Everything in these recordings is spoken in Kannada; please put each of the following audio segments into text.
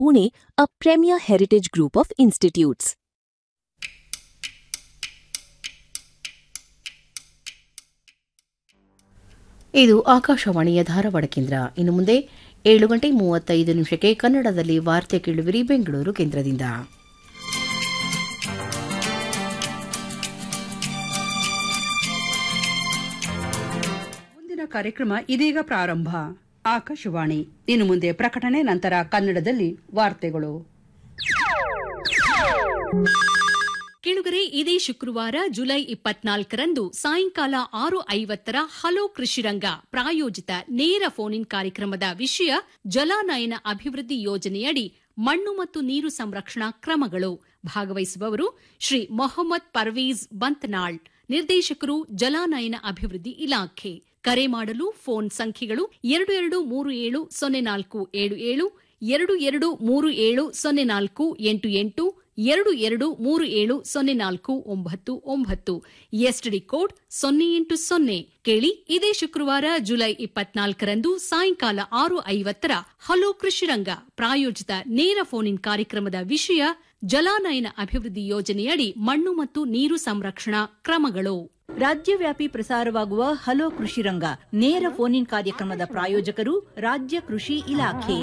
Pune, a premier heritage group of institutes. ಇದು ಆಕಾಶವಾಣಿಯ ಧಾರವಾಡ ಕೇಂದ್ರ ಇನ್ನು ಮುಂದೆ ಏಳು ಗಂಟೆ ಮೂವತ್ತೈದು ನಿಮಿಷಕ್ಕೆ ಕನ್ನಡದಲ್ಲಿ ವಾರ್ತೆ ಕೇಳುವಿರಿ ಬೆಂಗಳೂರು ಕೇಂದ್ರದಿಂದ ಮುಂದಿನ ಕಾರ್ಯಕ್ರಮ ಇದೀಗ ಪ್ರಾರಂಭ ಆಕಾಶವಾಣಿ ಇನ್ನು ಮುಂದೆ ಪ್ರಕಟಣೆ ನಂತರ ಕನ್ನಡದಲ್ಲಿ ವಾರ್ತೆಗಳು ಕೆಳುಗರೆ ಇದೇ ಶುಕ್ರವಾರ ಜುಲೈ ಇಪ್ಪತ್ನಾಲ್ಕರಂದು ಸಾಯಂಕಾಲ ಆರು ಐವತ್ತರ ಹಲೋ ಕೃಷಿರಂಗ ಪ್ರಾಯೋಜಿತ ನೇರ ಫೋನ್ ಇನ್ ಕಾರ್ಯಕ್ರಮದ ವಿಷಯ ಜಲಾನಯನ ಅಭಿವೃದ್ಧಿ ಯೋಜನೆಯಡಿ ಮಣ್ಣು ಮತ್ತು ನೀರು ಸಂರಕ್ಷಣಾ ಕ್ರಮಗಳು ಭಾಗವಹಿಸುವವರು ಶ್ರೀ ಮೊಹಮ್ಮದ್ ಪರ್ವೀಜ್ ಬಂತ್ನಾಳ್ ನಿರ್ದೇಶಕರು ಜಲಾನಯನ ಅಭಿವೃದ್ಧಿ ಇಲಾಖೆ ಕರೆ ಮಾಡಲು ಫೋನ್ ಸಂಖ್ಯೆಗಳು ಎರಡು ಎರಡು ಮೂರು ಏಳು ಸೊನ್ನೆ ನಾಲ್ಕು ಏಳು ಏಳು ಎರಡು ಎರಡು ಮೂರು ಏಳು ಸೊನ್ನೆ ನಾಲ್ಕು ಎಂಟು ಎಂಟು ಎರಡು ಎರಡು ಮೂರು ಏಳು ಸೊನ್ನೆ ನಾಲ್ಕು ಒಂಬತ್ತು ಒಂಬತ್ತು ಎಸ್ಟಿಡಿ ಕೋಡ್ ಸೊನ್ನೆ ಎಂಟು ಸೊನ್ನೆ ಕೇಳಿ ಇದೇ ಶುಕ್ರವಾರ ಜುಲೈ ಇಪ್ಪತ್ನಾಲ್ಕರಂದು ಸಾಯಂಕಾಲ ಆರು ಐವತ್ತರ ಹಲೋ ಕೃಷಿರಂಗ ಪ್ರಾಯೋಜಿತ ನೇರ ಫೋನ್ ಇನ್ ಕಾರ್ಯಕ್ರಮದ ವಿಷಯ ಜಲಾನಯನ ಅಭಿವೃದ್ಧಿ ಯೋಜನೆಯಡಿ ಮಣ್ಣು ಮತ್ತು ನೀರು ಸಂರಕ್ಷಣಾ ಕ್ರಮಗಳು ರಾಜ್ಯವ್ಯಾಪಿ ಪ್ರಸಾರವಾಗುವ ಹಲೋ ಕೃಷಿ ರಂಗ ನೇರ ಫೋನ್ ಇನ್ ಕಾರ್ಯಕ್ರಮದ ಪ್ರಾಯೋಜಕರು ರಾಜ್ಯ ಕೃಷಿ ಇಲಾಖೆ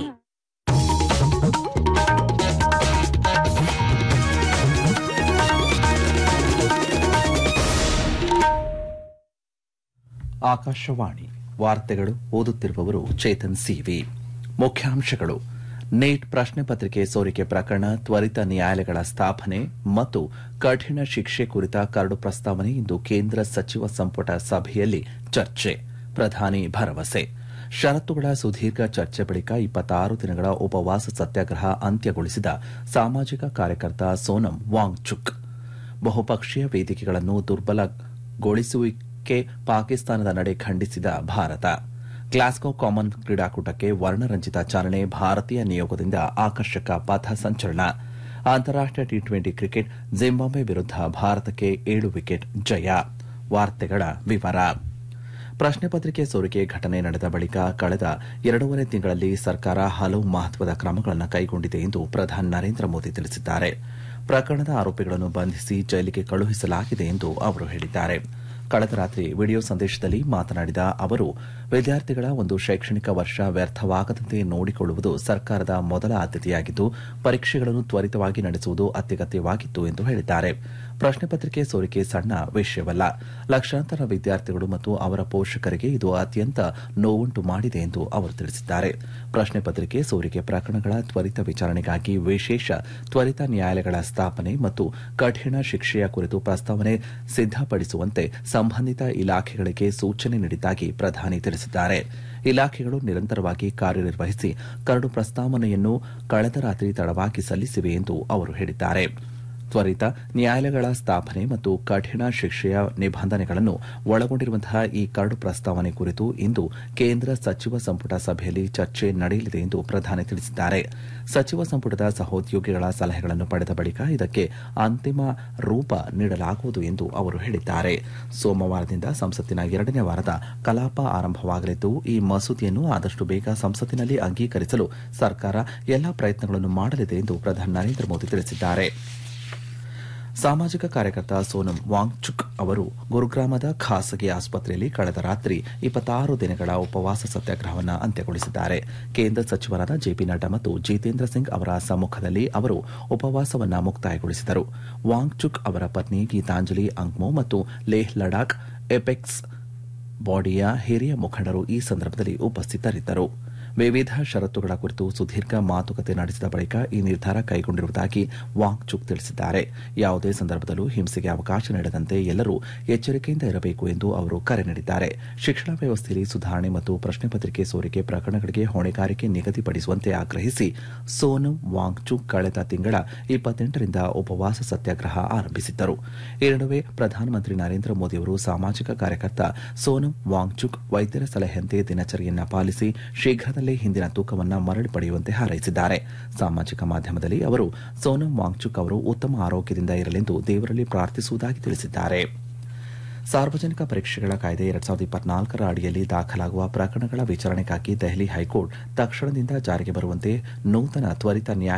ಆಕಾಶವಾಣಿ ವಾರ್ತೆಗಳು ಓದುತ್ತಿರುವವರು ಚೇತನ್ ಸಿವಿ ಮುಖ್ಯಾಂಶಗಳು ನೀಟ್ ಪ್ರಶ್ನೆ ಪತ್ರಿಕೆ ಸೋರಿಕೆ ಪ್ರಕರಣ ತ್ವರಿತ ನ್ಯಾಯಾಲಯಗಳ ಸ್ಥಾಪನೆ ಮತ್ತು ಕಠಿಣ ಶಿಕ್ಷೆ ಕುರಿತ ಕರಡು ಪ್ರಸ್ತಾವನೆ ಇಂದು ಕೇಂದ್ರ ಸಚಿವ ಸಂಪುಟ ಸಭೆಯಲ್ಲಿ ಚರ್ಚೆ ಪ್ರಧಾನಿ ಭರವಸೆ ಷರತ್ತುಗಳ ಸುದೀರ್ಘ ಚರ್ಚೆ ಬಳಿಕ ಇಪ್ಪತ್ತಾರು ದಿನಗಳ ಉಪವಾಸ ಸತ್ಯಾಗ್ರಹ ಅಂತ್ಯಗೊಳಿಸಿದ ಸಾಮಾಜಿಕ ಕಾರ್ಯಕರ್ತ ಸೋನಂ ವಾಂಗ್ಚುಕ್ ಬಹುಪಕ್ಷೀಯ ವೇದಿಕೆಗಳನ್ನು ದುರ್ಬಲಗೊಳಿಸುವಿಕೆ ಪಾಕಿಸ್ತಾನದ ನಡೆ ಖಂಡಿಸಿದ ಭಾರತ ಗ್ಲಾಸ್ಗೋ ಕಾಮನ್ ಕ್ರೀಡಾಕೂಟಕ್ಕೆ ವರ್ಣರಂಜಿತ ಚಾಲನೆ ಭಾರತೀಯ ನಿಯೋಗದಿಂದ ಆಕರ್ಷಕ ಪಥ ಸಂಚಲನ ಅಂತಾರಾಷ್ಟೀಯ ಟಿ ಟ್ವೆಂಟಿ ಕ್ರಿಕೆಟ್ ಜಿಂಬಾಬ್ವೆ ವಿರುದ್ಧ ಭಾರತಕ್ಕೆ ಏಳು ವಿಕೆಟ್ ಜಯ ವಾರ್ತೆಗಳ ವಿವರ ಪ್ರಶ್ನೆ ಪತ್ರಿಕೆ ಸೋರಿಕೆ ಘಟನೆ ನಡೆದ ಬಳಿಕ ಕಳೆದ ಎರಡೂವರೆ ತಿಂಗಳಲ್ಲಿ ಸರ್ಕಾರ ಹಲವು ಮಹತ್ವದ ಕ್ರಮಗಳನ್ನು ಕೈಗೊಂಡಿದೆ ಎಂದು ಪ್ರಧಾನಿ ನರೇಂದ್ರ ಮೋದಿ ತಿಳಿಸಿದ್ದಾರೆ ಪ್ರಕರಣದ ಆರೋಪಿಗಳನ್ನು ಬಂಧಿಸಿ ಜೈಲಿಗೆ ಕಳುಹಿಸಲಾಗಿದೆ ಎಂದು ಅವರು ಹೇಳಿದ್ದಾರೆ ಕಳೆದ ರಾತ್ರಿ ವಿಡಿಯೋ ಸಂದೇಶದಲ್ಲಿ ಮಾತನಾಡಿದ ಅವರು ವಿದ್ಯಾರ್ಥಿಗಳ ಒಂದು ಶೈಕ್ಷಣಿಕ ವರ್ಷ ವ್ಯರ್ಥವಾಗದಂತೆ ನೋಡಿಕೊಳ್ಳುವುದು ಸರ್ಕಾರದ ಮೊದಲ ಆದ್ಯತೆಯಾಗಿದ್ದು ಪರೀಕ್ಷೆಗಳನ್ನು ತ್ವರಿತವಾಗಿ ನಡೆಸುವುದು ಅತ್ಯಗತ್ಯವಾಗಿತ್ತು ಎಂದು ಹೇಳಿದ್ದಾರೆ ಪ್ರಶ್ನೆ ಪತ್ರಿಕೆ ಸೋರಿಕೆ ಸಣ್ಣ ವಿಷಯವಲ್ಲ ಲಕ್ಷಾಂತರ ವಿದ್ಯಾರ್ಥಿಗಳು ಮತ್ತು ಅವರ ಪೋಷಕರಿಗೆ ಇದು ಅತ್ಯಂತ ನೋವುಂಟು ಮಾಡಿದೆ ಎಂದು ಅವರು ತಿಳಿಸಿದ್ದಾರೆ ಪ್ರಶ್ನೆ ಪತ್ರಿಕೆ ಸೋರಿಕೆ ಪ್ರಕರಣಗಳ ತ್ವರಿತ ವಿಚಾರಣೆಗಾಗಿ ವಿಶೇಷ ತ್ವರಿತ ನ್ಯಾಯಾಲಯಗಳ ಸ್ಥಾಪನೆ ಮತ್ತು ಕಠಿಣ ಶಿಕ್ಷೆಯ ಕುರಿತು ಪ್ರಸ್ತಾವನೆ ಸಿದ್ದಪಡಿಸುವಂತೆ ಸಂಬಂಧಿತ ಇಲಾಖೆಗಳಿಗೆ ಸೂಚನೆ ನೀಡಿದ್ದಾಗಿ ಪ್ರಧಾನಿ ತಿಳಿಸಿದ್ದಾರೆ ಇಲಾಖೆಗಳು ನಿರಂತರವಾಗಿ ಕಾರ್ಯನಿರ್ವಹಿಸಿ ಕರಡು ಪ್ರಸ್ತಾವನೆಯನ್ನು ಕಳೆದ ರಾತ್ರಿ ತಡವಾಗಿ ಸಲ್ಲಿಸಿವೆ ಎಂದು ಅವರು ಹೇಳಿದ್ದಾರೆ ತ್ವರಿತ ನ್ಯಾಯಾಲಯಗಳ ಸ್ಥಾಪನೆ ಮತ್ತು ಕಠಿಣ ಶಿಕ್ಷೆಯ ನಿಬಂಧನೆಗಳನ್ನು ಒಳಗೊಂಡಿರುವಂತಹ ಈ ಕರಡು ಪ್ರಸ್ತಾವನೆ ಕುರಿತು ಇಂದು ಕೇಂದ್ರ ಸಚಿವ ಸಂಪುಟ ಸಭೆಯಲ್ಲಿ ಚರ್ಚೆ ನಡೆಯಲಿದೆ ಎಂದು ಪ್ರಧಾನಿ ತಿಳಿಸಿದ್ದಾರೆ ಸಚಿವ ಸಂಪುಟದ ಸಹೋದ್ಯೋಗಿಗಳ ಸಲಹೆಗಳನ್ನು ಪಡೆದ ಬಳಿಕ ಇದಕ್ಕೆ ಅಂತಿಮ ರೂಪ ನೀಡಲಾಗುವುದು ಎಂದು ಅವರು ಹೇಳಿದ್ದಾರೆ ಸೋಮವಾರದಿಂದ ಸಂಸತ್ತಿನ ಎರಡನೇ ವಾರದ ಕಲಾಪ ಆರಂಭವಾಗಲಿದ್ದು ಈ ಮಸೂದೆಯನ್ನು ಆದಷ್ಟು ಬೇಗ ಸಂಸತ್ತಿನಲ್ಲಿ ಅಂಗೀಕರಿಸಲು ಸರ್ಕಾರ ಎಲ್ಲಾ ಪ್ರಯತ್ನಗಳನ್ನು ಮಾಡಲಿದೆ ಎಂದು ಪ್ರಧಾನಿ ನರೇಂದ್ರ ಮೋದಿ ತಿಳಿಸಿದ್ದಾರೆ ಸಾಮಾಜಿಕ ಕಾರ್ಯಕರ್ತ ಸೋನಂ ವಾಂಗ್ಚುಕ್ ಅವರು ಗುರುಗ್ರಾಮದ ಖಾಸಗಿ ಆಸ್ಪತ್ರೆಯಲ್ಲಿ ಕಳೆದ ರಾತ್ರಿ ಇಪ್ಪತ್ತಾರು ದಿನಗಳ ಉಪವಾಸ ಸತ್ಯಾಗ್ರಹವನ್ನು ಅಂತ್ಯಗೊಳಿಸಿದ್ದಾರೆ ಕೇಂದ್ರ ಸಚಿವರಾದ ಜೆಪಿ ನಡ್ಡಾ ಮತ್ತು ಜಿತೇಂದ್ರ ಸಿಂಗ್ ಅವರ ಸಮ್ಮುಖದಲ್ಲಿ ಅವರು ಉಪವಾಸವನ್ನು ಮುಕ್ತಾಯಗೊಳಿಸಿದರು ವಾಂಗ್ಚುಕ್ ಅವರ ಪತ್ನಿ ಗೀತಾಂಜಲಿ ಅಂಗ್ಮೋ ಮತ್ತು ಲೇಹ್ ಲಡಾಖ್ ಎಪೆಕ್ಸ್ ಬಾಡಿಯ ಹಿರಿಯ ಮುಖಂಡರು ಈ ಸಂದರ್ಭದಲ್ಲಿ ಉಪಸ್ಥಿತರಿದ್ದರು ವಿವಿಧ ಷರತ್ತುಗಳ ಕುರಿತು ಸುದೀರ್ಘ ಮಾತುಕತೆ ನಡೆಸಿದ ಬಳಿಕ ಈ ನಿರ್ಧಾರ ಕೈಗೊಂಡಿರುವುದಾಗಿ ವಾಂಗ್ಚುಕ್ ತಿಳಿಸಿದ್ದಾರೆ ಯಾವುದೇ ಸಂದರ್ಭದಲ್ಲೂ ಹಿಂಸೆಗೆ ಅವಕಾಶ ನೀಡದಂತೆ ಎಲ್ಲರೂ ಎಚ್ಚರಿಕೆಯಿಂದ ಇರಬೇಕು ಎಂದು ಅವರು ಕರೆ ನೀಡಿದ್ದಾರೆ ಶಿಕ್ಷಣ ವ್ಯವಸ್ಥೆಯಲ್ಲಿ ಸುಧಾರಣೆ ಮತ್ತು ಪ್ರಶ್ನೆ ಪತ್ರಿಕೆ ಸೋರಿಕೆ ಪ್ರಕರಣಗಳಿಗೆ ಹೊಣೆಗಾರಿಕೆ ನಿಗದಿಪಡಿಸುವಂತೆ ಆಗ್ರಹಿಸಿ ಸೋನಂ ವಾಂಗ್ಚುಕ್ ಕಳೆದ ತಿಂಗಳ ಇಪ್ಪತ್ತೆಂಟರಿಂದ ಉಪವಾಸ ಸತ್ಯಾಗ್ರಹ ಆರಂಭಿಸಿದ್ದರು ಈ ನಡುವೆ ಪ್ರಧಾನಮಂತ್ರಿ ನರೇಂದ್ರ ಮೋದಿಯವರು ಸಾಮಾಜಿಕ ಕಾರ್ಯಕರ್ತ ಸೋನಂ ವಾಂಗ್ಚುಕ್ ವೈದ್ಯರ ಸಲಹೆಯಂತೆ ದಿನಚರಿಯನ್ನ ಪಾಲಿಸಿ ಶೀಘ್ರದಲ್ಲೇ ಹಿಂದಿನ ತೂಕವನ್ನು ಮರಳಿ ಪಡೆಯುವಂತೆ ಹಾರೈಸಿದ್ದಾರೆ ಸಾಮಾಜಿಕ ಮಾಧ್ಯಮದಲ್ಲಿ ಅವರು ಸೋನಂ ವಾಂಗ್ಚುಕ್ ಅವರು ಉತ್ತಮ ಆರೋಗ್ಯದಿಂದ ಇರಲೆಂದು ದೇವರಲ್ಲಿ ಪ್ರಾರ್ಥಿಸುವುದಾಗಿ ತಿಳಿಸಿದ್ದಾರೆ ಸಾರ್ವಜನಿಕ ಪರೀಕ್ಷೆಗಳ ಕಾಯ್ದೆ ಎರಡ್ ಸಾವಿರದ ಇಪ್ಪತ್ನಾಲ್ಕರ ಅಡಿಯಲ್ಲಿ ದಾಖಲಾಗುವ ಪ್ರಕರಣಗಳ ವಿಚಾರಣೆಗಾಗಿ ದೆಹಲಿ ಹೈಕೋರ್ಟ್ ತಕ್ಷಣದಿಂದ ಜಾರಿಗೆ ಬರುವಂತೆ ನೂತನ ತ್ವರಿತ ನ್ಯಾಯ